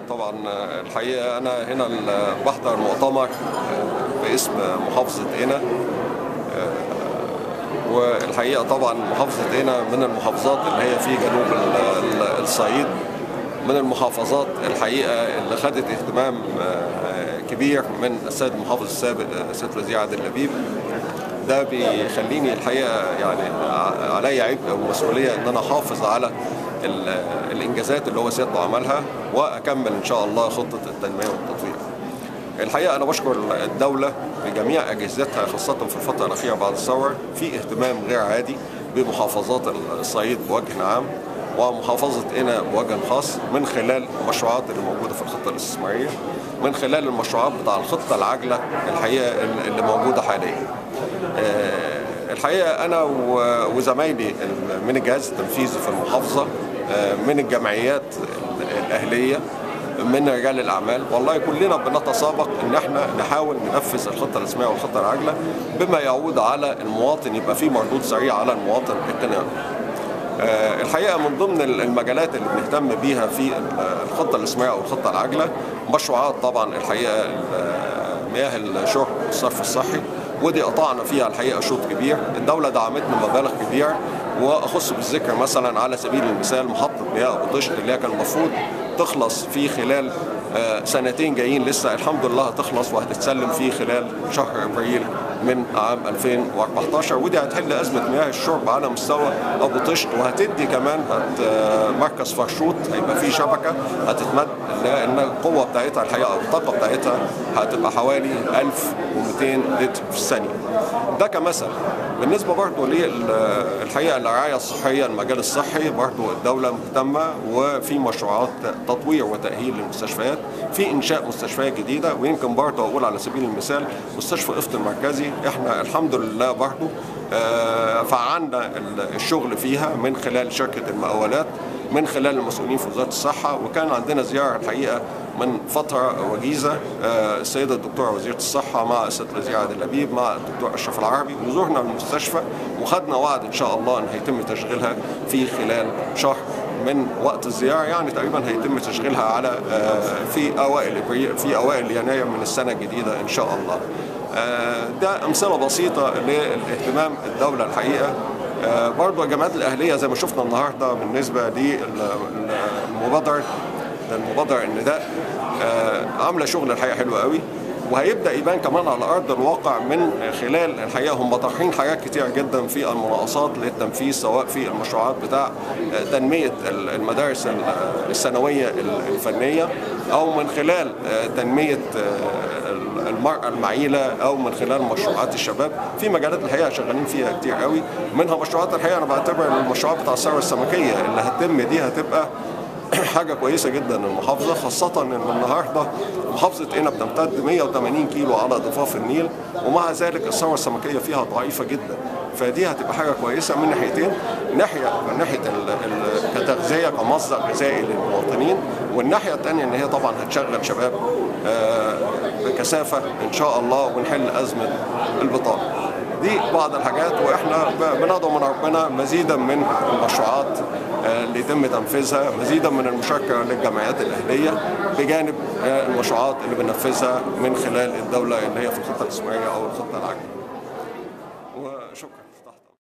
طبعا الحقيقه انا هنا بحضر مؤتمر باسم محافظه قنا والحقيقه طبعا محافظه قنا من المحافظات اللي هي في جنوب الصعيد من المحافظات الحقيقه اللي خدت اهتمام كبير من السيد المحافظ السابق سيد الوزير عادل لبيب ده بيخليني الحقيقه يعني عليا عبء ومسؤوليه ان انا احافظ على الانجازات اللي هو سيادته عملها واكمل ان شاء الله خطه التنميه والتطوير. الحقيقه انا بشكر الدوله بجميع اجهزتها خاصه في الفتره الاخيره بعد الثوره في اهتمام غير عادي بمحافظات الصعيد بوجه عام ومحافظه قنا بوجه خاص من خلال المشروعات اللي موجوده في الخطه الاستثماريه من خلال المشروعات بتاع الخطه العاجله الحقيقه اللي موجوده حاليا. الحقيقه انا وزمايلي من الجهاز التنفيذي في المحافظه من الجمعيات الاهليه من رجال الاعمال والله كلنا بنتسابق ان احنا نحاول ننفذ الخطه الاسميه والخطه العاجله بما يعود على المواطن يبقى فيه مردود سريع على المواطن القناعي. الحقيقه من ضمن المجالات اللي بنهتم بيها في الخطه الاسميه او الخطه العاجله مشروعات طبعا الحقيقه مياه الشرب والصرف الصحي ودي قطعنا فيها الحقيقه شوط كبير الدوله دعمتنا مبالغ كبيره واخص بالذكر مثلا على سبيل المثال محطه مياه ابو طشت اللي هي كان المفروض تخلص في خلال سنتين جايين لسه الحمد لله هتخلص وهتتسلم في خلال شهر ابريل من عام 2014 ودي هتحل ازمه مياه الشرب على مستوى ابو طشت وهتدي كمان هت مركز فرشوط هيبقى فيه شبكه هتتمد لان القوه بتاعتها الحقيقه او الطاقه بتاعتها هتبقى حوالي 1200 لتر في الثانيه. ده كمثل بالنسبه برضه للحقيقه الرعايه الصحيه المجال الصحي برضه الدوله مهتمه وفي مشروعات تطوير وتاهيل للمستشفيات في انشاء مستشفيات جديده ويمكن برضه اقول على سبيل المثال مستشفى قفط المركزي احنا الحمد لله برضه فعلنا الشغل فيها من خلال شركه المقاولات من خلال المسؤولين في وزاره الصحه وكان عندنا زياره الحقيقه من فتره وجيزه السيده الدكتوره وزيره الصحه مع السيد الوزير عادل لبيب مع الدكتور اشرف العربي وزورنا المستشفى وخدنا وعد ان شاء الله ان هيتم تشغيلها في خلال شهر من وقت الزياره يعني تقريبا هيتم تشغيلها على في اوائل في اوائل يناير من السنه الجديده ان شاء الله. ده امثله بسيطه لاهتمام الدوله الحقيقه برضه الجامعات الاهليه زي ما شفنا النهارده بالنسبه للمبادره المبادره النداء عامله شغل الحقيقه حلو قوي وهيبدا يبان كمان على ارض الواقع من خلال الحقيقه هم طرحين حاجات كتير جدا في المناقصات للتنفيذ سواء في المشروعات بتاع تنميه المدارس الثانويه الفنيه او من خلال تنميه المرأة المعيلة أو من خلال مشروعات الشباب في مجالات الحقيقة شغالين فيها كتير قوي منها مشروعات الحقيقة أنا بعتبر المشروعات بتاع الثروة السمكية اللي هتتم دي هتبقى حاجة كويسة جدا للمحافظة خاصة إن النهاردة محافظة قنا بتمتد 180 كيلو على ضفاف النيل ومع ذلك الثروة السمكية فيها ضعيفة جدا فدي هتبقى حاجة كويسة من ناحيتين ناحية من ناحية كتغذية كمصدر غذائي للمواطنين والناحية الثانية إن هي طبعا هتشغل شباب بكثافة إن شاء الله ونحل أزمة البطالة دي بعض الحاجات واحنا بندعو من ربنا مزيدا من المشروعات اللي يتم تنفيذها مزيدا من المشاركه للجمعيات الاهليه بجانب المشروعات اللي بننفذها من خلال الدوله اللي هي في الخطه الاستثماريه او الخطه العاجله وشكرا